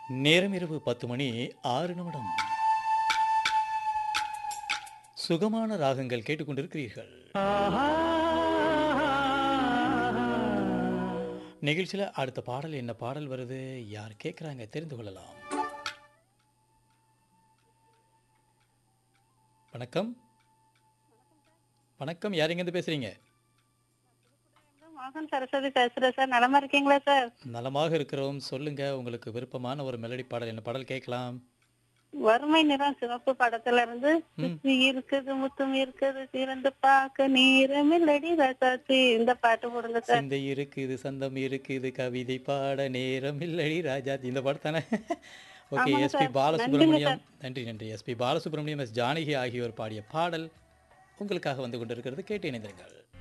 நேரம் இரவு பத்து மணி ஆறு நிமிடம் சுகமான ராகங்கள் கேட்டுக்கொண்டிருக்கிறீர்கள் நிகழ்ச்சியில் அடுத்த பாடல் என்ன பாடல் வருது யார் கேட்குறாங்க தெரிந்து கொள்ளலாம் வணக்கம் வணக்கம் யார் எங்கேருந்து பேசுறீங்க மோகன் சரஸ்வதி பேசுறேன் சார் நலமா இருக்கீங்களா சார் நலமாக இருக்கிறோம் சொல்லுங்க உங்களுக்கு விருப்பமான ஒரு மெலடி பாடல் என்ன பாடல் கேட்கலாம் வறுமை நிறம் சிவப்பு படத்துல இருந்து சுத்தி இருக்குது முத்தும் இருக்குது திறந்து பார்க்க நீரமில்லடி ரசாச்சி இந்த பாட்டு போடுங்க சார் சிந்தை இருக்குது சந்தம் இருக்குது கவிதை பாட நேரம் இல்லடி ராஜா இந்த பாட்டு தானே ஓகே ஆமாங்க எஸ்பி சார். பாலசுப்ரமணியம் நன்றி நன்றி எஸ்பி பாலசுப்ரமணியம் எஸ் ஜானகி ஆகியோர் பாடிய பாடல் உங்களுக்காக வந்து கொண்டிருக்கிறது கேட்டு இணைந்திருங்கள்